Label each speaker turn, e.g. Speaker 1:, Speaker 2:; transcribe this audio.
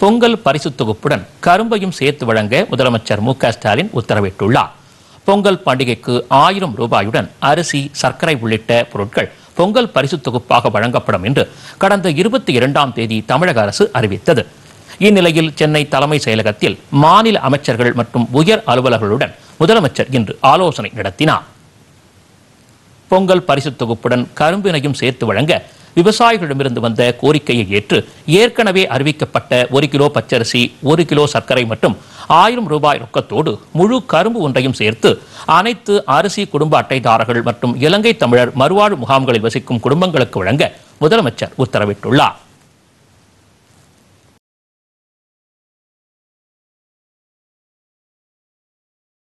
Speaker 1: பொங்கல் பரிசு தொகுப்புடன் கரும்பையும் சேர்த்து வழங்க முதலமைச்சர் மு க ஸ்டாலின் உத்தரவிட்டுள்ளார் பொங்கல் பண்டிகைக்கு ஆயிரம் ரூபாயுடன் அரிசி சர்க்கரை உள்ளிட்ட பொருட்கள் பொங்கல் பரிசு தொகுப்பாக வழங்கப்படும் என்று கடந்த இருபத்தி இரண்டாம் தேதி தமிழக அரசு அறிவித்தது இந்நிலையில் சென்னை தலைமை செயலகத்தில் மாநில அமைச்சர்கள் மற்றும் உயர் அலுவலர்களுடன் முதலமைச்சர் இன்று ஆலோசனை நடத்தினார் பொங்கல் பரிசு தொகுப்புடன் கரும்பினையும் சேர்த்து வழங்க விவசாயிகளிடமிருந்து வந்த கோரிக்கையை ஏற்று ஏற்கனவே அறிவிக்கப்பட்ட ஒரு கிலோ பச்சரிசி ஒரு கிலோ சர்க்கரை மற்றும் ஆயிரம் ரூபாய் ரொக்கத்தோடு முழு கரும்பு ஒன்றையும் சேர்த்து அனைத்து அரிசி குடும்ப அட்டைதாரர்கள் மற்றும் இலங்கை தமிழர் மறுவாழ்வு முகாம்களில் வசிக்கும் குடும்பங்களுக்கு வழங்க முதலமைச்சர் உத்தரவிட்டுள்ளார்